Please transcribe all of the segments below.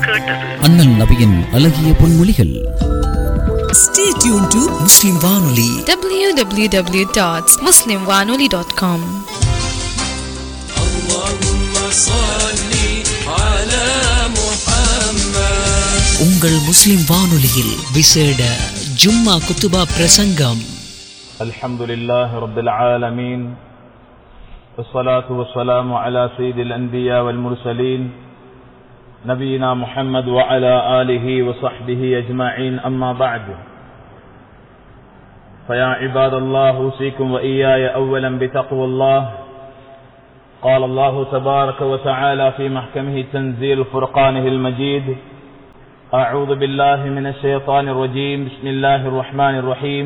கேட்டது அண்ணல் நபியின் அழகிய பொன்மொழிகள் Stay tuned to Muslim Vanoli. www.muslimwanoli.com உங்கள் முஸ்லிம் வானொலியில் விசேட ஜும்மா குத்துபா பிரசங்கம் الحمد لله رب العالمين والصلاة والسلام على سيد الأنبياء والمرسلين نبينا محمد وعلى آله وصحبه أجمعين أما بعد فيا عباد الله أوصيكم وإياي أولا بتقوى الله قال الله تبارك وتعالى في محكمه تنزيل فرقانه المجيد أعوذ بالله من الشيطان الرجيم بسم الله الرحمن الرحيم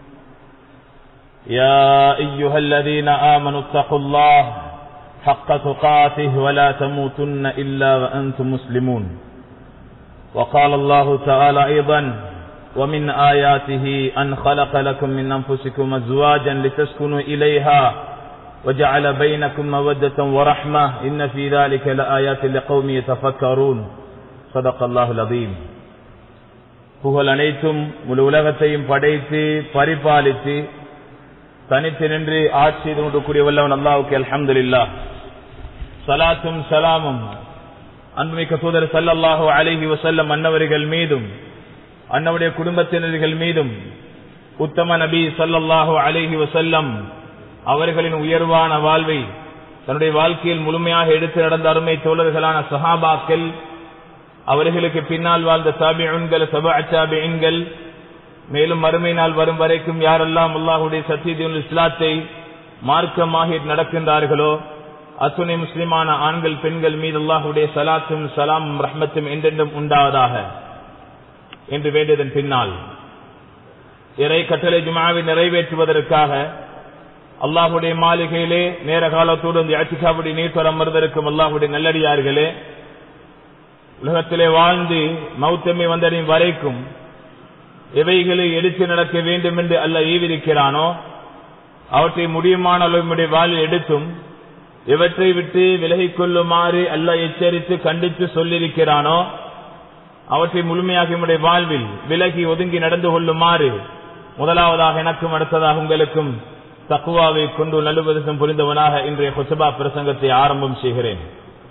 يا أيها الذين آمنوا اتقوا الله حق تقاته ولا تموتن إلا وأنتم مسلمون وقال الله تعالى أيضا ومن آياته أن خلق لكم من أنفسكم أزواجا لتسكنوا إليها وجعل بينكم مودة ورحمة إن في ذلك لآيات لقوم يتفكرون صدق الله العظيم புகழ் அனைத்தும் முழு உலகத்தையும் படைத்து பரிபாலித்து தனித்து நின்று ஆட்சி செய்து கொண்டிருக்கூடிய வல்லவன் அல்லாவுக்கு அல்ஹம்துலில்லா சலாத்தும் சலாமும் அன்புமிக்க தூதர் சல்லல்லாஹு அலைஹி வஸல்லம் அன்னவர்கள் மீதும் அன்னவுடைய குடும்பத்தினர்கள் மீதும் உத்தம நபி சல்லல்லாஹு அலைஹி வஸல்லம் அவர்களின் உயர்வான வாழ்வை தன்னுடைய வாழ்க்கையில் முழுமையாக எடுத்து நடந்த அருமை தோழர்களான சஹாபாக்கள் அவர்களுக்கு பின்னால் வாழ்ந்த சாபிஉன்கள் சபா சாபிஉன்கள் மேலும் மறுமை நாள் வரும் வரைக்கும் யாரெல்லாம் அல்லாஹுடைய சத்தியதீன் இஸ்லாத்தை மார்க்கமாக நடக்கின்றார்களோ அத்துணை முஸ்லிமான ஆண்கள் பெண்கள் மீது அல்லாஹுடைய சலாத்தும் சலாமும் ரஹ்மத்தும் என்றென்றும் உண்டாவதாக என்று வேண்டியதன் பின்னால் இறை கட்டளை ஜுமாவை நிறைவேற்றுவதற்காக அல்லாஹுடைய மாளிகையிலே நேர காலத்தோடு அந்த அச்சிகாவுடைய நீர் அமர்ந்திருக்கும் அல்லாஹுடைய நல்லடியார்களே உலகத்திலே வாழ்ந்து மௌத்தமை வந்தடையும் வரைக்கும் எவைகளை எடுத்து நடக்க வேண்டும் என்று அல்ல ஈவிருக்கிறானோ அவற்றை முடியுமான அளவுடைய வாழ்வில் எடுத்தும் இவற்றை விட்டு விலகிக் கொள்ளுமாறு அல்ல எச்சரித்து கண்டித்து சொல்லியிருக்கிறானோ அவற்றை முழுமையாக நம்முடைய வாழ்வில் விலகி ஒதுங்கி நடந்து கொள்ளுமாறு முதலாவதாக எனக்கும் அடுத்ததாக உங்களுக்கும் தக்குவாவை கொண்டு நல்லுபதம் புரிந்தவனாக இன்றைய கொசபா பிரசங்கத்தை ஆரம்பம் செய்கிறேன்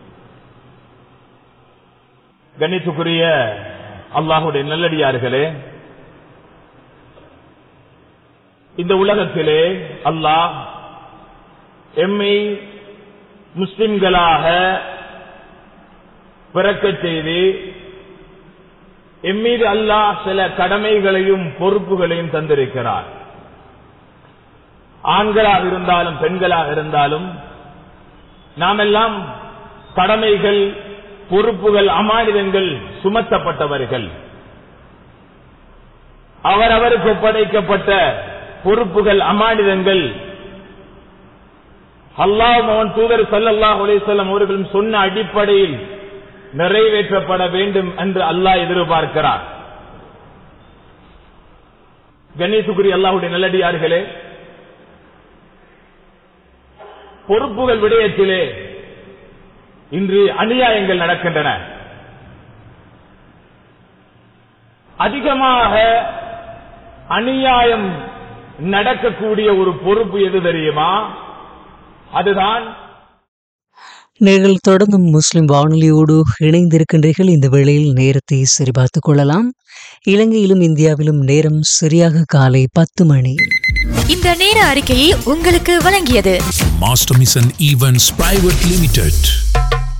கணித்துக்குரிய அல்லாஹுடைய நல்லடியார்களே இந்த உலகத்திலே அல்லாஹ் எம்மை முஸ்லிம்களாக பிறக்கச் செய்து எம்மீது அல்லாஹ் சில கடமைகளையும் பொறுப்புகளையும் தந்திருக்கிறார் ஆண்களாக இருந்தாலும் பெண்களாக இருந்தாலும் நாம் எல்லாம் கடமைகள் பொறுப்புகள் அமானிதங்கள் சுமத்தப்பட்டவர்கள் அவரவருக்கு ஒப்படைக்கப்பட்ட பொறுப்புகள் அமானிதங்கள் அல்லாஹ் மோகன் தூதர் சல்லாஹ் அலிசல்லம் அவர்களும் சொன்ன அடிப்படையில் நிறைவேற்றப்பட வேண்டும் என்று அல்லாஹ் எதிர்பார்க்கிறார் கணேசுகுரி அல்லாஹுடைய நல்லடியார்களே பொறுப்புகள் விடயத்திலே இன்று அநியாயங்கள் நடக்கின்றன அதிகமாக அநியாயம் நடக்கக்கூடிய ஒரு பொறுப்பு எது தெரியுமா அதுதான் நீங்கள் தொடர்ந்தும் முஸ்லிம் வானொலியோடு இணைந்திருக்கின்றீர்கள் இந்த வேளையில் நேரத்தை சரிபார்த்துக் கொள்ளலாம் இலங்கையிலும் இந்தியாவிலும் நேரம் சரியாக காலை பத்து மணி இந்த நேர அறிக்கையை உங்களுக்கு வழங்கியது Master Mission Events Private Limited.